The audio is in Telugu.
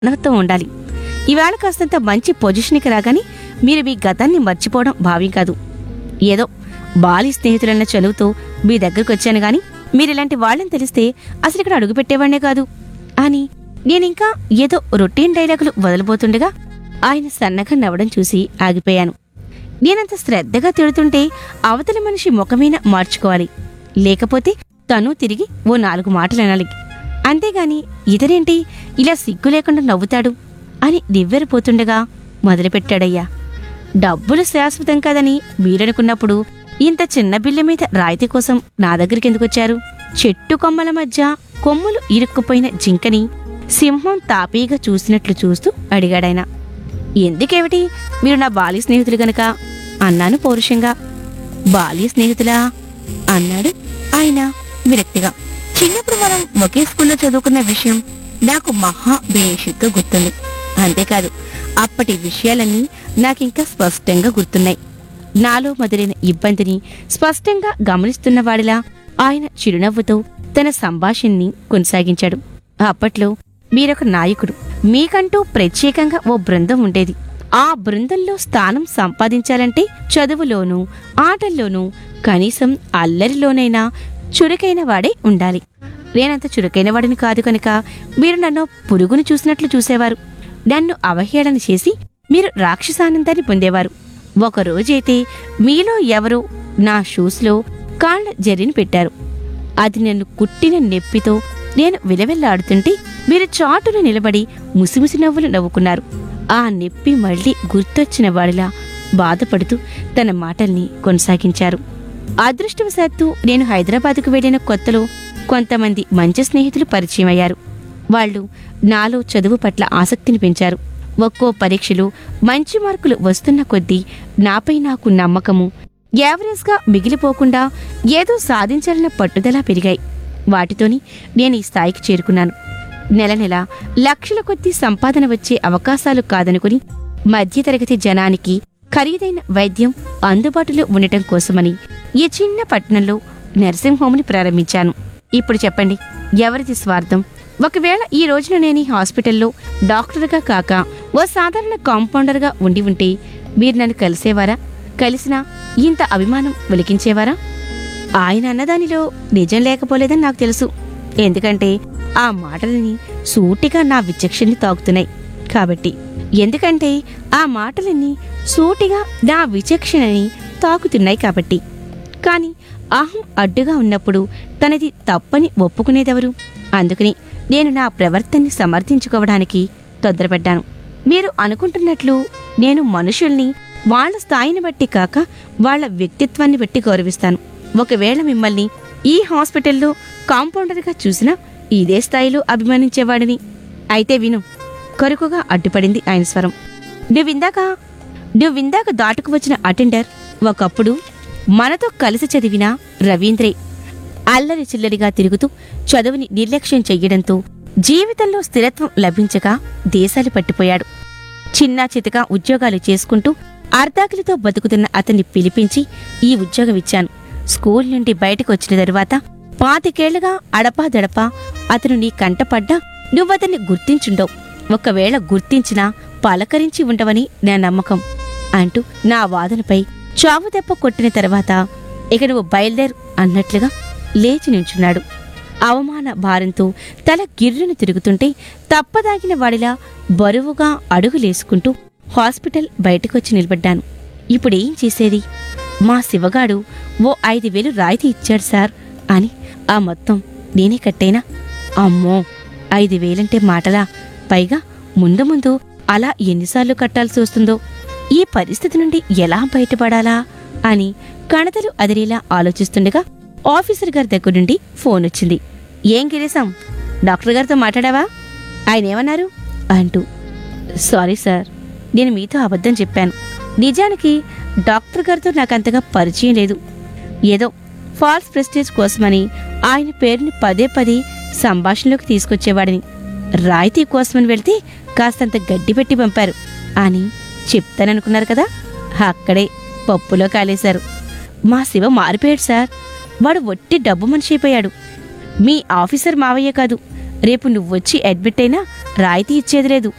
నవ్వుతూ ఉండాలి ఈవేళ కాస్తంత మంచి పొజిషన్కి రాగానే మీరు మీ గతాన్ని మర్చిపోవడం భావ్యం కాదు ఏదో బాలి స్నేహితులన్న చదువుతో మీ దగ్గరకు వచ్చాను గాని మీరిలాంటి వాళ్ళని తెలిస్తే అసలు ఇక్కడ అడుగు పెట్టేవాళ్నే కాదు అని నేనింకా ఏదో రొటీన్ డైలాగులు వదలబోతుండగా ఆయన సన్నగా నవ్వడం చూసి ఆగిపోయాను నేనంత శ్రద్ధగా తిడుతుంటే అవతలి మనిషి ముఖమీన మార్చుకోవాలి లేకపోతే తను తిరిగి ఓ నాలుగు మాటలు అనాలి అంతేగాని ఇతరేంటి ఇలా సిగ్గు లేకుండా నవ్వుతాడు అని నివ్వెరపోతుండగా మొదలుపెట్టాడయ్యా డబ్బులు శాశ్వతం కాదని మీరనుకున్నప్పుడు ఇంత చిన్న బిల్ల మీద రాయితీ కోసం నా దగ్గరికి ఎందుకొచ్చారు చెట్టు కొమ్మల మధ్య కొమ్ములు ఇరుక్కుపోయిన జింకని సింహం తాపీగా చూసినట్లు చూస్తూ అడిగాడాయన ఎందుకేమిటి మీరు నా బాల్య స్నేహితులు గనక అన్నాను పౌరుషంగా బాల్య స్నేహితులా అన్నాడు ఆయన విరక్తిగా చిన్నప్పుడు మనం ఒకే స్కూల్లో చదువుకున్న విషయం నాకు మహా బేషిక్గా గుర్తుంది అంతేకాదు అప్పటి విషయాలన్నీ నాకింకా స్పష్టంగా గుర్తున్నాయి నాలో మొదలైన ఇబ్బందిని స్పష్టంగా గమనిస్తున్న వాడిలా ఆయన చిరునవ్వుతో తన సంభాషణని కొనసాగించాడు అప్పట్లో మీరొక నాయకుడు మీకంటూ ప్రత్యేకంగా ఓ బృందం ఉండేది ఆ బృందంలో స్థానం సంపాదించాలంటే చదువులోనూ ఆటల్లోనూ కనీసం అల్లరిలోనైనా చురుకైన వాడే ఉండాలి నేనంత చురుకైన వాడిని కాదు కనుక మీరు నన్ను పురుగును చూసినట్లు చూసేవారు నన్ను అవహేళన చేసి మీరు రాక్షసానందాన్ని పొందేవారు ఒక రోజైతే మీలో ఎవరో నా షూస్లో కాళ్ళ జర్రిని పెట్టారు అది నన్ను కుట్టిన నెప్పితో నేను విలవెల్లాడుతుంటే మీరు చాటున నిలబడి ముసిముసి నవ్వులు నవ్వుకున్నారు ఆ నెప్పి మళ్ళీ గుర్తొచ్చిన వాడిలా బాధపడుతూ తన మాటల్ని కొనసాగించారు అదృష్టవశాత్తు నేను హైదరాబాద్కు వెళ్ళిన కొత్తలో కొంతమంది మంచి స్నేహితులు పరిచయం అయ్యారు వాళ్ళు నాలో చదువు పట్ల ఆసక్తిని పెంచారు ఒక్కో పరీక్షలు మంచి మార్కులు వస్తున్న కొద్దీ నాపై నాకు నమ్మకము యావరేజ్గా మిగిలిపోకుండా ఏదో సాధించాలన్న పట్టుదల పెరిగాయి వాటితోని నేను ఈ స్థాయికి చేరుకున్నాను నెల నెల లక్షల కొద్దీ సంపాదన వచ్చే అవకాశాలు కాదనుకుని మధ్యతరగతి జనానికి ఖరీదైన వైద్యం అందుబాటులో ఉండటం కోసమని ఈ చిన్న పట్టణంలో నర్సింగ్ హోమ్ని ప్రారంభించాను ఇప్పుడు చెప్పండి ఎవరిది స్వార్థం ఒకవేళ ఈ రోజున నేను ఈ హాస్పిటల్లో డాక్టర్గా కాక ఓ సాధారణ కాంపౌండర్గా ఉండి ఉంటే మీరు నన్ను కలిసేవారా కలిసినా ఇంత అభిమానం ఒలికించేవారా ఆయన అన్నదానిలో నిజం లేకపోలేదని నాకు తెలుసు ఎందుకంటే ఆ మాటలని సూటిగా నా విచక్షణని తాకుతున్నాయి కాబట్టి ఎందుకంటే ఆ మాటలన్నీ సూటిగా నా విచక్షణని తాకుతున్నాయి కాబట్టి కాని అహం అడ్డుగా ఉన్నప్పుడు తనది తప్పని ఒప్పుకునేదెవరు అందుకని నేను నా ప్రవర్తనని సమర్థించుకోవడానికి తొందరపడ్డాను మీరు అనుకుంటున్నట్లు నేను మనుషుల్ని వాళ్ళ స్థాయిని బట్టి కాక వాళ్ళ వ్యక్తిత్వాన్ని బట్టి గౌరవిస్తాను ఒకవేళ మిమ్మల్ని ఈ హాస్పిటల్లో కాంపౌండర్గా చూసినా ఇదే స్థాయిలో అభిమానించేవాడిని అయితే విను కొరుకుగా అడ్డుపడింది ఆయన స్వరం నువ్విందాక నువ్విందాక దాటుకు వచ్చిన అటెండర్ ఒకప్పుడు మనతో కలిసి చదివిన రవీంద్రే అల్లరి చిల్లరిగా తిరుగుతూ చదువుని నిర్లక్ష్యం చెయ్యడంతో జీవితంలో స్థిరత్వం లభించక దేశాలు పట్టిపోయాడు చిన్నా చితకా ఉద్యోగాలు చేసుకుంటూ అర్ధాకులతో బతుకుతున్న అతన్ని పిలిపించి ఈ ఉద్యోగం ఇచ్చాను స్కూల్ నుండి బయటకు వచ్చిన తరువాత పాతికేళ్లుగా అడపాదడపా అతను నీ కంటపడ్డా నువ్వతన్ని గుర్తించుండవు ఒకవేళ గుర్తించినా పలకరించి ఉండవని నా నమ్మకం అంటూ నా వాదనపై చావు దెబ్బ కొట్టిన తర్వాత ఇక నువ్వు బయలుదేరు అన్నట్లుగా లేచి నించున్నాడు అవమాన భారంతో తల గిర్రును తిరుగుతుంటే తప్పదాగిన వాడిలా బరువుగా అడుగులేసుకుంటూ హాస్పిటల్ బయటకొచ్చి నిలబడ్డాను ఇప్పుడేం చేసేది మా శివగాడు ఓ ఐదు వేలు రాయితీ ఇచ్చాడు సార్ అని ఆ మొత్తం నేనే కట్టేనా అమ్మో ఐదు వేలంటే మాటలా పైగా ముందు ముందు అలా ఎన్నిసార్లు కట్టాల్సి వస్తుందో ఈ పరిస్థితి నుండి ఎలా బయటపడాలా అని కణతలు అదిరేలా ఆలోచిస్తుండగా ఆఫీసర్ గారి దగ్గర నుండి ఫోన్ వచ్చింది ఏం గిరీశం డాక్టర్ గారితో మాట్లాడావా ఆయన ఏమన్నారు అంటూ సారీ సార్ నేను మీతో అబద్ధం చెప్పాను నిజానికి డాక్టర్ గారితో నాకంతగా పరిచయం లేదు ఏదో ఫాల్స్ ప్రెస్టేజ్ కోసమని ఆయన పేరుని పదే పదే సంభాషణలోకి తీసుకొచ్చేవాడిని రాయితీ కోసమని వెళ్తే కాస్తంత గడ్డి పెట్టి పంపారు అని చెప్తాననుకున్నారు కదా అక్కడే పప్పులో కాలేశారు మా శివ మారిపోయాడు సార్ వాడు ఒట్టి డబ్బు మనిషి అయిపోయాడు మీ ఆఫీసర్ మావయ్య కాదు రేపు నువ్వొచ్చి అడ్మిట్ అయినా రాయితీ ఇచ్చేది లేదు